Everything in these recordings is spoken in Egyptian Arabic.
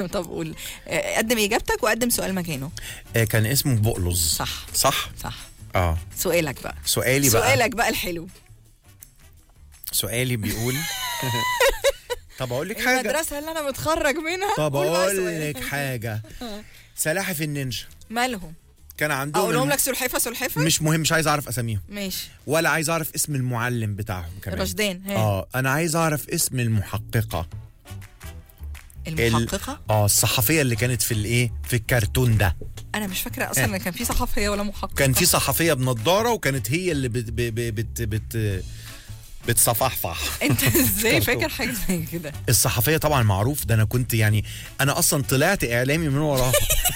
طب قول آه، قدم اجابتك وقدم سؤال مكانه آه كان اسمه بقلظ صح صح صح اه سؤالك بقى سؤالي بقى سؤالك بقى الحلو سؤالي بيقول طب اقول لك حاجه المدرسه اللي انا متخرج منها طب قول بقى اقول سؤالك. لك حاجه سلاحف النينجا مالهم كان عندهم اقولهم الم- لك سلحفه سلحفه مش مهم مش عايز اعرف اساميهم ماشي ولا عايز اعرف اسم المعلم بتاعهم كمان رشدان ها اه انا عايز اعرف اسم المحققه ال- المحققه اه الصحفيه اللي كانت في الايه في الكرتون ده انا مش فاكره اصلا ان كان في صحفيه ولا محققه كان في صحفيه بنضاره وكانت هي اللي بت بت بت, بت بتصفحفح انت ازاي كرتون. فاكر حاجه زي كده الصحفيه طبعا معروف ده انا كنت يعني انا اصلا طلعت اعلامي من وراها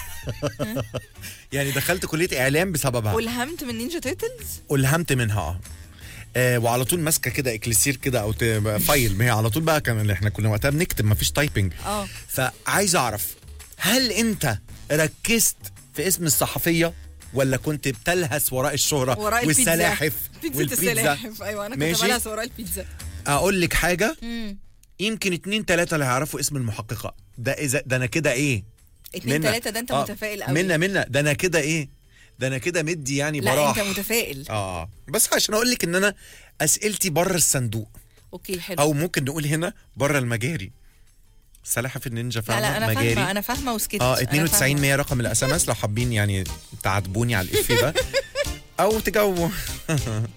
يعني دخلت كليه اعلام بسببها والهمت من نينجا تيتلز الهمت منها اه آه، وعلى طول ماسكه كده اكليسير كده او ت- فايل ما هي على طول بقى كان اللي احنا كنا وقتها بنكتب ما فيش تايبنج اه فعايز اعرف هل انت ركزت في اسم الصحفيه ولا كنت بتلهس وراء الشهره وراء البيتزا. والسلاحف بيتزا والبيتزا السلاحف ايوه انا كنت ماشي. بلهس وراء البيتزا اقول لك حاجه امم يمكن اتنين تلاته اللي هيعرفوا اسم المحققه ده اذا ده انا كده ايه اتنين منا. تلاته ده انت آه، متفائل قوي منا منا ده انا كده ايه ده انا كده مدي يعني لا براح انت متفائل اه بس عشان اقول لك ان انا اسئلتي بره الصندوق اوكي حلو او ممكن نقول هنا بره المجاري سلاحف النينجا لا فاهمه لا انا مجاري فاهمه انا فاهمه وسكت اه أنا 92 فاهمة. 100 رقم الاس ام اس لو حابين يعني تعاتبوني على الافيه ده او تجاوبوا